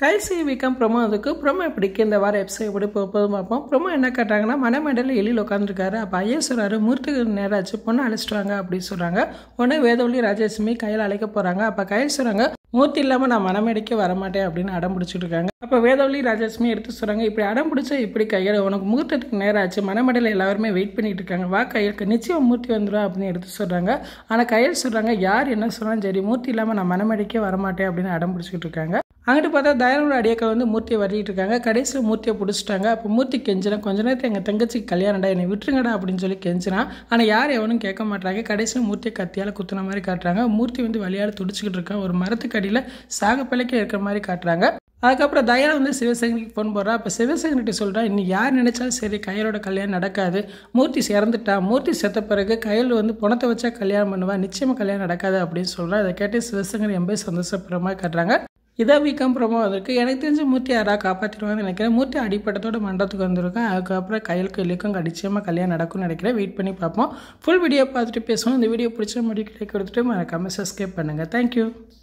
கைசி விக்கம் ப்ரொமோ அதுக்கு ப்ரொமோ எப்படிக்கு இந்த வாரம் எபிசோட் எப்படி போகும்போது பார்ப்போம் ப்ரொமோ என்ன கேட்டாங்கன்னா மனமேடையில் எழில் உட்காந்துருக்காரு அப்போ ஐயா சொல்கிறாரு மூர்த்திக்கு நேரம் ஆச்சு பொண்ணு அழைச்சிட்டு வாங்க அப்படின்னு சொல்கிறாங்க உடனே வேதவழி ராஜலட்சுமி கையில் அழைக்க போகிறாங்க அப்போ கையில் சொல்கிறாங்க மூர்த்தி இல்லாமல் நான் மனமேடைக்கு வரமாட்டேன் அப்படின்னு அடம் பிடிச்சிட்டு இருக்காங்க அப்போ வேதவழி ராஜலட்சுமி எடுத்து சொல்கிறாங்க இப்படி அடம் பிடிச்சா இப்படி கையில் உனக்கு முகூர்த்தத்துக்கு நேரம் ஆச்சு மனமேடையில் எல்லாருமே வெயிட் பண்ணிட்டு இருக்காங்க வா கையலுக்கு நிச்சயம் மூர்த்தி வந்துடும் அப்படின்னு எடுத்து சொல்கிறாங்க ஆனால் கையில் சொல்கிறாங்க யார் என்ன சொன்னாலும் சரி மூர்த்தி இல்லாமல் நான் மனமேடைக்கே வரமாட்டேன் அப்படின்னு அடம் பிடிச்சிட்டு இருக்காங்க அங்கிட்டு பார்த்தா தயானோட அடியாக்கள் வந்து மூர்த்தியை வரட்டிட்டு இருக்காங்க கடைசியில் மூர்த்தியை பிடிச்சிட்டாங்க அப்போ மூர்த்தி கெஞ்சினா கொஞ்ச நேரத்தில் எங்கள் தங்கச்சிக்கு கல்யாணம்டா என்னை விட்டுருங்கடா அப்படின்னு சொல்லி கெஞ்சினா ஆனால் யார் எவனும் கேட்க மாட்டாங்க கடைசியில் மூர்த்தியை கத்தியால் குத்துன மாதிரி காட்டுறாங்க மூர்த்தி வந்து வழியால் துடிச்சிக்கிட்டு இருக்கான் ஒரு மரத்துக்கு அடியில் சாகப்பிள்ளைக்கே இருக்கிற மாதிரி காட்டுறாங்க அதுக்கப்புறம் தயாளை வந்து சிவசங்கரிக்கு ஃபோன் போடுறா அப்போ சிவசங்கர்கிட்ட சொல்கிறா இன்னும் யார் நினைச்சாலும் சரி கையலோட கல்யாணம் நடக்காது மூர்த்தி இறந்துட்டா மூர்த்தி செத்த பிறகு கையில் வந்து பணத்தை வச்சா கல்யாணம் பண்ணுவா நிச்சயமாக கல்யாணம் நடக்காது அப்படின்னு சொல்கிறா அதை கேட்டு சிவசங்கர் எம்பே சந்தோஷப்படுற மாதிரி காட்டுறாங்க இதை வீக்கம் ப்ரோமோ வந்திருக்கு எனக்கு தெரிஞ்ச மூர்த்தி யாராக காப்பாற்றிடுவாங்கன்னு நினைக்கிறேன் மூர்த்தி அடிப்பட்டத்தோட மண்டபத்துக்கு வந்திருக்கேன் அதுக்கப்புறம் கையலுக்கு இலக்கும் நிச்சயமாக கல்யாணம் நடக்கும்னு நினைக்கிறேன் வெயிட் பண்ணி பார்ப்போம் ஃபுல் வீடியோ பார்த்துட்டு பேசுவோம் இந்த வீடியோ பிடிச்ச மாதிரி கிடைக்க கொடுத்துட்டு மறக்காமல் சப்ஸ்கிரைப் பண்ணுங்கள் தேங்க்யூ